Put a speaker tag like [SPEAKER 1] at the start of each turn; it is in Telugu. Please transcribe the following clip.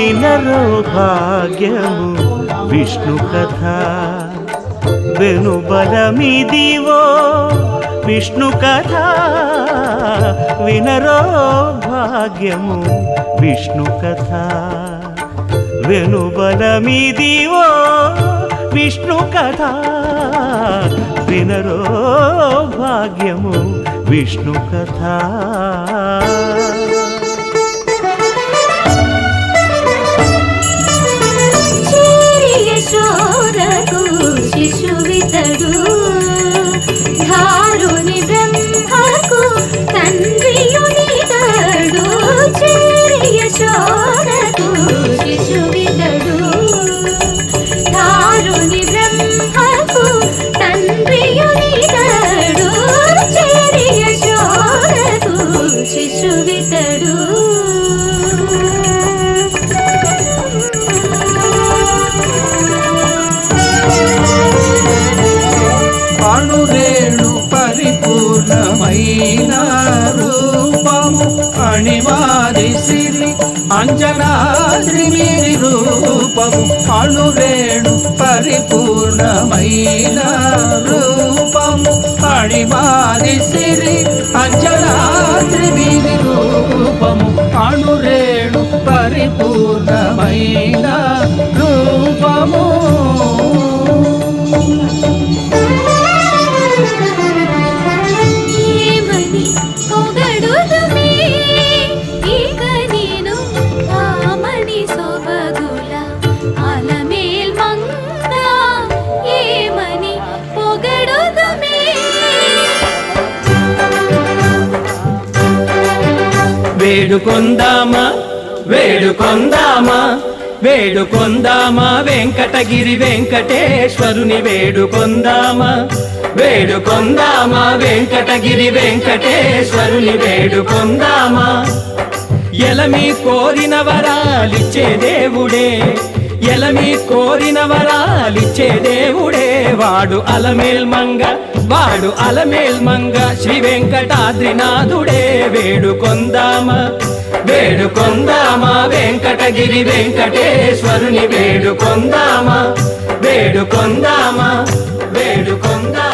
[SPEAKER 1] వినరో భాగ్యము విష్ణు కథ వెనుబలమిదివో విష్ణు కథ వినరో భాగ్యము విష్ణు కథ వెనుబలమిదివో విష్ణు కథ వినరో భాగ్యము విష్ణు కథ
[SPEAKER 2] చేరి యశోదకు శిశువితడు ధారుని బ్రహ్మకు తండ్రియునితడు చేరి యశోదకు శిశువితడు ధారుని బ్రహ్మకు తండ్రియునితడు చేరి యశోదకు శిశువితడు
[SPEAKER 3] అణురేణు పరిపూర్ణమైన రూపము అణివాది సిరి అంజనాద్రి మీరి రూపము అణురేణు పరిపూర్ణమైన రూపము అణివాది సిరి అంజనాద్రి మీరి రూపము అణురేణు పరిపూర్ణమైన రూపము
[SPEAKER 2] ఏమని పొగడుదుమే ఇక నేను ఆమని సొబగుల అలమేల్ మంగ ఏమని పొగడుదుమే
[SPEAKER 4] వేడుకొందామా వేడుకొందామా వేడుకొందామా వెంకటగిరి వెంకటేశ్వరుని వేడుకొందామా వేడుకొందామా వెంకటగిరి వెంకటేశ్వరుని వేడుకొందామా ఎలమి కోరిన వరాలిచ్చే దేవుడే ఎలమి కోరిన వరాలిచ్చే దేవుడే వాడు అలమేల్ మంగ వాడు అలమేల్ మంగ శ్రీ వెంకటాద్రినాథుడే వేడుకొందామా వేడుకొందామా వెంకటగిరి వెంకటేశ్వరుని వేడుకొందామా వేడుకొందామా వేడుకొందామా